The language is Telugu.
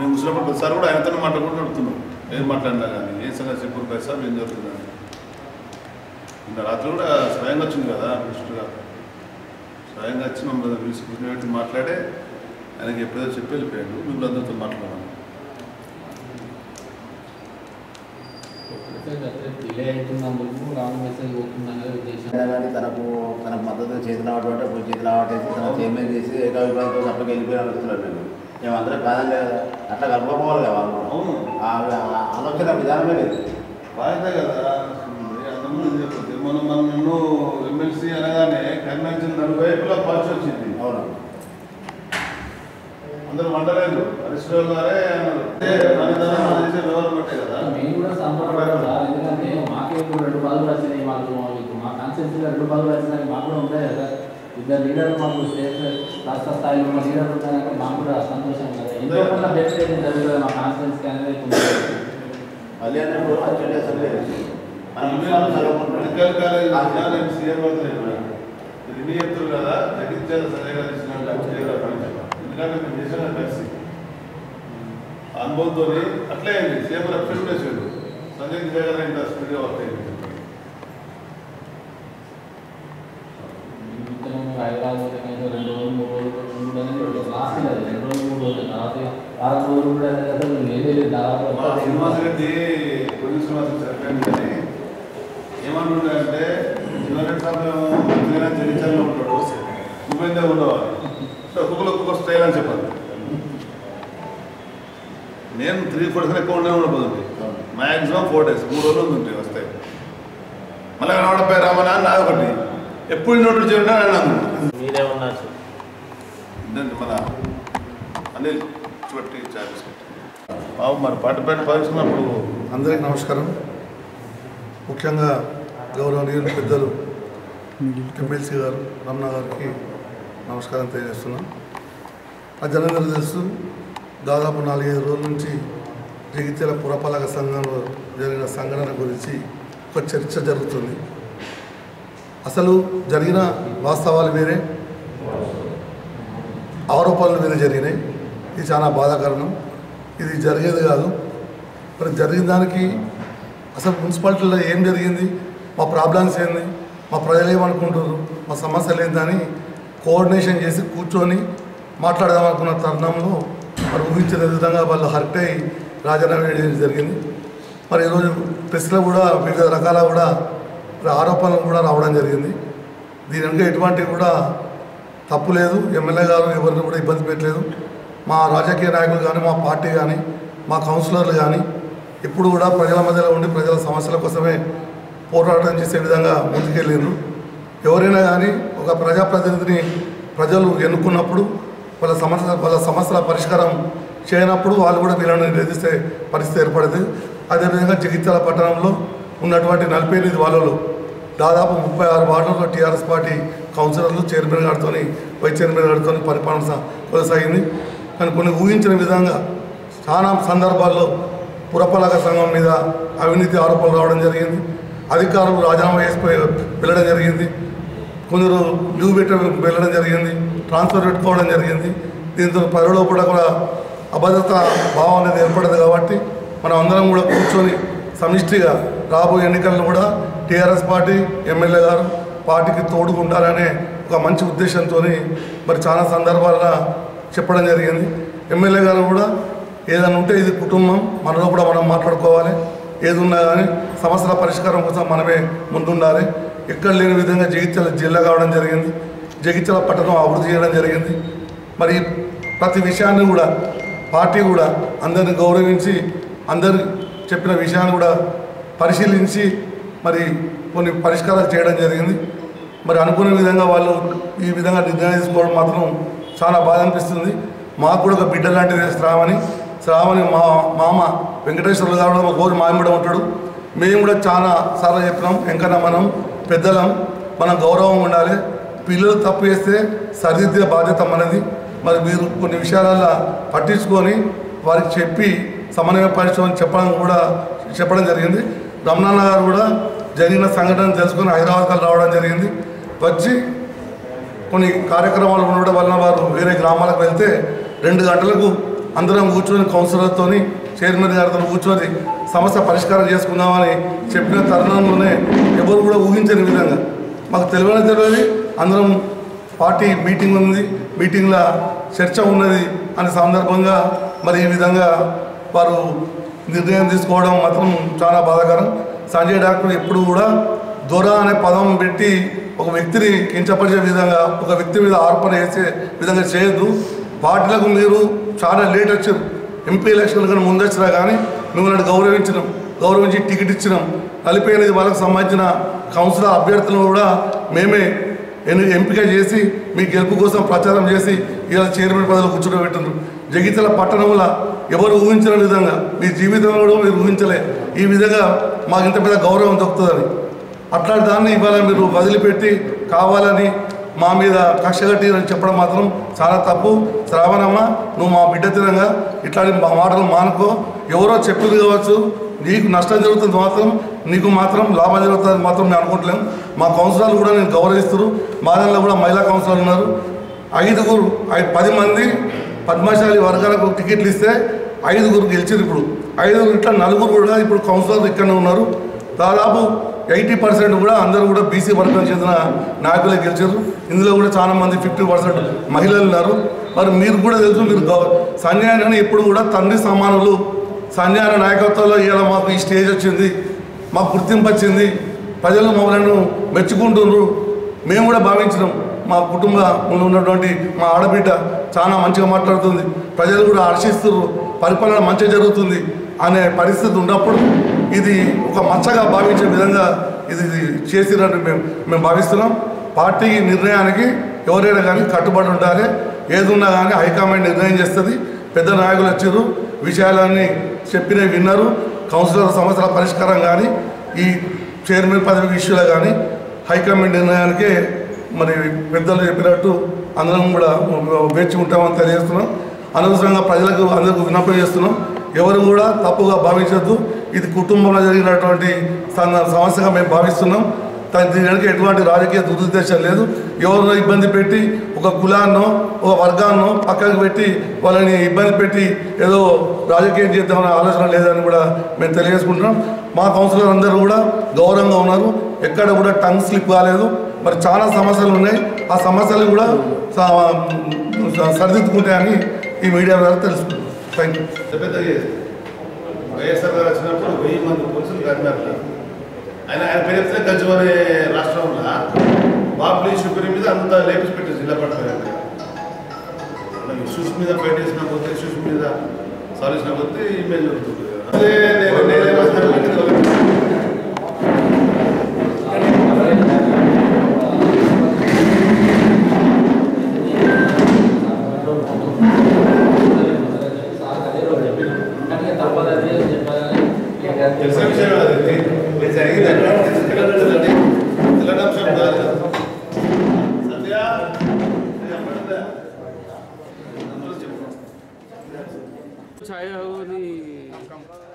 మేము కూర్చున్నప్పుడు ప్రతిసారి కూడా ఆయనతో మాట్లాడుకుంటూ నడుపుతున్నాం ఏం మాట్లాడినా కానీ ఏ సంగతి చెప్పు ప్రతిసారి ఏం జరుగుతుందని నిన్న రాత్రి కూడా స్వయంగా వచ్చింది కదా మినిస్టర్గా స్వయంగా వచ్చి మమ్మల్ని పిలిచి కూర్చోబెట్టి మాట్లాడే ఆయనకి ఎప్పుడో చెప్పి వెళ్ళిపోయాడు మిమ్మల్ని అందరితో మాట్లాడాను డిలే అవుతున్నందుకు రాంగ్ మెసేజ్ పోతుందనే ఉద్దేశం అయినా కానీ తనకు తనకు మద్దతు చేసిన కాబట్టి అప్పుడు చేసిన కాబట్టి తన చైర్మన్ చేసి ఏకాభిప్రాయంతో అప్పటికి వెళ్ళిపోయిన వస్తున్నారు నేను మేమందరం కాదండి కదా అట్లా కలుపుకోవాలి కదా వాళ్ళు అవును ఆ ఆ ఆలోచన విధానమే లేదు బాధ్యత కదా అందరూ చెప్పదు మనం మనం నిన్ను ఎమ్మెల్సీ అనగానే కన్వెన్షన్ నలువైపులా పార్టీ వచ్చింది అవును అందరూ మండలేదు హరీశ్రావు గారే అన్నారు అదే పనితనం అది చేసే వ్యవహారం బట్టే కదా మేము కూడా సంతోషపడ్డాం సార్ ఎందుకంటే మాకే ఇప్పుడు రెండు పదవులు వచ్చినాయి మాకు ఇప్పుడు మా కాన్స్టిట్యూన్సీలో రెండు పదవులు వచ్చినాయి మాకు కూడా ఉంటాయి కదా ఇద్దరు లీడర్లు మాకు స్టేట్ రాష్ట్ర స్థాయిలో ఉన్న లీడర్లు ఉంటారంటే మాకు కూడా సంతోషం కదా ఎంతో కొంత బెనిఫిట్ జరుగుతుంది మా కాన్స్టిట్యూన్సీ అనేది ఉంటుంది. మళ్ళీ అన్నప్పుడు అచ్చడి అసెంబ్లీ మనం విషయాలు చదువుకుంటున్నాం. మెడికల్ కాలేజ్ వచ్చినా నేను సీఎం అవుతాను ఇది చెప్తారు కదా జగిత్యాల సంజయ్ గారు ఇచ్చిన ఎందుకంటే మేము చేసిన కలిసి అనుభవంతో అట్లే అయింది సీఎం రిప్రజెంట్ చేసాడు సంజయ్ విజయ్ గారు ఇంత స్పీడ్గా వర్క్ అయింది ఇద్దరం హైదరాబాద్ పోతే కనుక రెండు రోజులు మూడు రోజులు మూడు అనేది లాస్ట్ అది రెండు రోజులు మూడు రోజులు తర్వాత వారం రోజులు కూడా అసలు ఏమీ లేదు మా దాదాపు శ్రీనివాస్ రెడ్డి పొలి శ్రీనివాస్ చనిపోయింది కానీ ఏమంటుండే శివరెడ్డి సార్ మేము మంచిగా జగిత్యాలలో ఉంటాడు నువ్వైతే ఉండవాలి అంటే ఒక్కొక్కరు ఒక్కొక్క స్టైల్ అని చెప్పాలి నేను త్రీ ఫోర్ డేస్ ఎక్కువ ఉండే ఉండబోతుంది మ్యాక్సిమం ఫోర్ డేస్ మూడు రోజులు ఉంటాయి వస్తాయి మళ్ళీ కనబడపోయి రామనా నా ఒకటి ఎప్పుడు నోట్లు చేయడం అన్నాను మీరేమన్నారు సార్ ఇదండి మన అనిల్ చుట్టి చార్జెస్ బాబు మరి పాటపేట భావిస్తున్నప్పుడు అందరికీ నమస్కారం ముఖ్యంగా గౌరవనీయులు పెద్దలు ఎమ్మెల్సీ గారు రమణ గారికి నమస్కారం తెలియజేస్తున్నాం ఆ జనందరూ తెలుసు దాదాపు నాలుగైదు రోజుల నుంచి జగిత్యాల పురపాలక సంఘంలో జరిగిన సంఘటన గురించి ఒక చర్చ జరుగుతుంది అసలు జరిగిన వాస్తవాలు వేరే ఆరోపణలు వేరే జరిగినాయి ఇది చాలా బాధాకరణం ఇది జరిగేది కాదు మరి జరిగిన దానికి అసలు మున్సిపాలిటీలో ఏం జరిగింది మా ప్రాబ్లమ్స్ ఏంది మా ప్రజలు ఏమనుకుంటారు మా సమస్యలు ఏందని కోఆర్డినేషన్ చేసి కూర్చొని మాట్లాడదాం అనుకున్న తరుణంలో మరి ఊహించిన విధంగా వాళ్ళు హర్ట్ అయ్యి రాజీనామా చేయడం జరిగింది మరి ఈరోజు ప్రెస్లో కూడా వివిధ రకాల కూడా మరి ఆరోపణలు కూడా రావడం జరిగింది దీని వెనుక ఎటువంటి కూడా తప్పు లేదు ఎమ్మెల్యే గారు ఎవరిని కూడా ఇబ్బంది పెట్టలేదు మా రాజకీయ నాయకులు కానీ మా పార్టీ కానీ మా కౌన్సిలర్లు కానీ ఎప్పుడు కూడా ప్రజల మధ్యలో ఉండి ప్రజల సమస్యల కోసమే పోరాటం చేసే విధంగా ముందుకెళ్ళిండ్రు ఎవరైనా కానీ ఒక ప్రజాప్రతినిధిని ప్రజలు ఎన్నుకున్నప్పుడు వాళ్ళ సమస్య వాళ్ళ సమస్యల పరిష్కారం చేయనప్పుడు వాళ్ళు కూడా వీళ్ళని నిలదీసే పరిస్థితి ఏర్పడింది అదేవిధంగా జగిత్యాల పట్టణంలో ఉన్నటువంటి నలభై ఎనిమిది వాళ్ళలో దాదాపు ముప్పై ఆరు వార్డులలో టీఆర్ఎస్ పార్టీ కౌన్సిలర్లు చైర్మన్ గారితో వైస్ చైర్మన్ గారితో పరిపాలన సా- కొనసాగింది కానీ కొన్ని ఊహించిన విధంగా చాలా సందర్భాల్లో పురపాలక సంఘం మీద అవినీతి ఆరోపణలు రావడం జరిగింది అధికారులు రాజీనామా చేసిపోయి వెళ్ళడం జరిగింది కొందరు లీవ్ పెట్టి వెళ్ళడం జరిగింది ట్రాన్స్ఫర్ పెట్టుకోవడం జరిగింది దీంతో ప్రజల్లో కూడా కూడా అభద్రత భావం అనేది ఏర్పడదు కాబట్టి మనం అందరం కూడా కూర్చొని సమిష్టిగా రాబోయే ఎన్నికలను కూడా టీఆర్ఎస్ పార్టీ ఎమ్మెల్యే గారు పార్టీకి తోడుకుంటారనే ఒక మంచి ఉద్దేశంతో మరి చాలా సందర్భాల్లో చెప్పడం జరిగింది ఎమ్మెల్యే గారు కూడా ఏదైనా ఉంటే ఇది కుటుంబం మనలో కూడా మనం మాట్లాడుకోవాలి ఏది ఉన్నా కానీ సమస్యల పరిష్కారం కోసం మనమే ముందుండాలి ఎక్కడ లేని విధంగా జగిత్యాల జిల్లా కావడం జరిగింది జగిత్యాల పట్టణం అభివృద్ధి చేయడం జరిగింది మరి ప్రతి విషయాన్ని కూడా పార్టీ కూడా అందరిని గౌరవించి అందరు చెప్పిన విషయాన్ని కూడా పరిశీలించి మరి కొన్ని పరిష్కారాలు చేయడం జరిగింది మరి అనుకున్న విధంగా వాళ్ళు ఈ విధంగా నిర్ణయం తీసుకోవడం మాత్రం చాలా బాధ అనిపిస్తుంది మాకు కూడా ఒక బిడ్డ లాంటిది శ్రావణి శ్రావణి మా మామ వెంకటేశ్వర్లు గారు మా గోరు మామిడ ఉంటాడు మేము కూడా చాలా సార్లు చెప్పినాం ఎంకన్నా మనం పెద్దలం మనం గౌరవం ఉండాలి పిల్లలు తప్పు చేస్తే సరిదిద్దే బాధ్యత మనది మరి మీరు కొన్ని విషయాలలో పట్టించుకొని వారికి చెప్పి సమన్వయపరచమని చెప్పడం కూడా చెప్పడం జరిగింది రమణన్న గారు కూడా జరిగిన సంఘటన తెలుసుకొని హైదరాబాద్కి రావడం జరిగింది వచ్చి కొన్ని కార్యక్రమాలు ఉండడం వలన వారు వేరే గ్రామాలకు వెళ్తే రెండు గంటలకు అందరం కూర్చొని కౌన్సిలర్తో చైర్మన్ గారితో కూర్చొని సమస్య పరిష్కారం చేసుకుందామని చెప్పిన తరుణంలోనే ఎవరు కూడా ఊహించని విధంగా మాకు తెలియని తెలియదు అందరం పార్టీ మీటింగ్ ఉంది మీటింగ్లో చర్చ ఉన్నది అనే సందర్భంగా మరి ఈ విధంగా వారు నిర్ణయం తీసుకోవడం మాత్రం చాలా బాధాకరం సంజయ్ డాక్టర్ ఎప్పుడు కూడా దొర అనే పదం పెట్టి ఒక వ్యక్తిని కించపరిచే విధంగా ఒక వ్యక్తి మీద ఆరోపణ చేసే విధంగా చేయొద్దు పార్టీలకు మీరు చాలా లేట్ వచ్చారు ఎంపీ ఎలక్షన్ కన్నా ముందు వచ్చినా కానీ మిమ్మల్ని గౌరవించినాం గౌరవించి టికెట్ ఇచ్చినాం నలిపోయినది వాళ్ళకి సంబంధించిన కౌన్సిలర్ అభ్యర్థులను కూడా మేమే ఎన్ని ఎంపిక చేసి మీ గెలుపు కోసం ప్రచారం చేసి ఇలా చైర్మన్ పదవిలో కూర్చోబెట్టున్నారు జగిత్యాల పట్టణంలో ఎవరు ఊహించిన విధంగా మీ జీవితంలో కూడా మీరు ఊహించలే ఈ విధంగా మాకు ఇంత పెద్ద గౌరవం దొరుకుతుందని అట్లాంటి దాన్ని ఇవాళ మీరు వదిలిపెట్టి కావాలని మా మీద కక్ష కట్టి అని చెప్పడం మాత్రం చాలా తప్పు శ్రావణమ్మ నువ్వు మా బిడ్డ తినంగా ఇట్లాంటి మా మాటలు మానుకో ఎవరో చెప్పులు కావచ్చు నీకు నష్టం జరుగుతుంది మాత్రం నీకు మాత్రం లాభం జరుగుతుంది మాత్రం మేము అనుకుంటలేం మా కౌన్సిలర్లు కూడా నేను గౌరవిస్తారు మా దానిలో కూడా మహిళా కౌన్సిలర్ ఉన్నారు ఐదుగురు ఐ- పది మంది పద్మశాలి వర్గాలకు టికెట్లు ఇస్తే ఐదుగురు గెలిచారు ఇప్పుడు ఐదుగురు ఇట్లా నలుగురు కూడా ఇప్పుడు కౌన్సిలర్ ఇక్కడనే ఉన్నారు దాదాపు ఎయిటీ పర్సెంట్ కూడా అందరూ కూడా బీసీ వర్గానికి చెందిన నాయకులే గెలిచారు ఇందులో కూడా చాలా మంది ఫిఫ్టీ పర్సెంట్ మహిళలు ఉన్నారు మరి మీరు కూడా తెలుసు మీరు గౌ సంజయాన్ని ఎప్పుడు కూడా తండ్రి సమానులు సంజయాన నాయకత్వంలో ఇలా మాకు ఈ స్టేజ్ వచ్చింది మాకు గుర్తింపు వచ్చింది ప్రజలు మమ్మల్ని మెచ్చుకుంటున్నారు మేము కూడా భావించినాం మా కుటుంబంలో ఉన్నటువంటి మా ఆడబిడ్డ చాలా మంచిగా మాట్లాడుతుంది ప్రజలు కూడా హర్షిస్తున్నారు పరిపాలన మంచిగా జరుగుతుంది అనే పరిస్థితి ఉన్నప్పుడు ఇది ఒక మచ్చగా భావించే విధంగా ఇది చేసిరని మేము మేము భావిస్తున్నాం పార్టీ నిర్ణయానికి ఎవరైనా కానీ కట్టుబడి ఉండాలి ఏదున్నా కానీ హైకమాండ్ నిర్ణయం చేస్తుంది పెద్ద నాయకులు వచ్చారు విషయాలన్నీ చెప్పినవి విన్నారు కౌన్సిలర్ సమస్యల పరిష్కారం కానీ ఈ చైర్మన్ పదవి విషయంలో కానీ హైకమాండ్ నిర్ణయానికే మరి పెద్దలు చెప్పినట్టు అందరం కూడా వేచి ఉంటామని తెలియజేస్తున్నాం అనవసరంగా ప్రజలకు అందరికీ విన్నపం చేస్తున్నాం ఎవరు కూడా తప్పుగా భావించద్దు ఇది కుటుంబంలో జరిగినటువంటి సమ- సమస్యగా మేము భావిస్తున్నాం దా- దీని వెనక ఎటువంటి రాజకీయ దురుద్దేశం లేదు ఎవరినో ఇబ్బంది పెట్టి ఒక కులాన్నో ఒక వర్గాన్నో పక్కకు పెట్టి వాళ్ళని ఇబ్బంది పెట్టి ఏదో రాజకీయం చేద్దామనే ఆలోచన లేదని కూడా మేము తెలియజేసుకుంటున్నాం మా కౌన్సిలర్ అందరూ కూడా గౌరవంగా ఉన్నారు ఎక్కడ కూడా టంగ్ స్లిప్ కాలేదు మరి చాలా సమస్యలు ఉన్నాయి ఆ సమస్యలు కూడా స- సరిదిద్దుకుంటాయని ఈ మీడియా ద్వారా తెలుసుకుంటాం థ్యాంక్ యూ పెద్ద చేసి వైఎస్ఆర్ గారు వచ్చినప్పుడు వెయ్యి మంది పోలీసులు కట్టినారు ఆయన ఆయన పేరు చెప్తే గజ్జు అనే రాష్ట్రంలో బాబులీ షుగర్ మీద అంతా లేపేసి పెట్టారు జిల్లా పట్టణ ఇష్యూస్ మీద ఫైట్ చేసిన పోతే ఇష్యూస్ మీద సాల్యూషన్ పోతే ఇమేజ్ జరుగుతుంది అదే నేను నేనేమో తెలిసిన విషయం అది ఇది జరిగిందంటే తెలియదండి తెలియని అంశం కాదు కదా. సత్య ఇది అప్పటిదా? అందరూ చెప్పు. छाया हो नहीं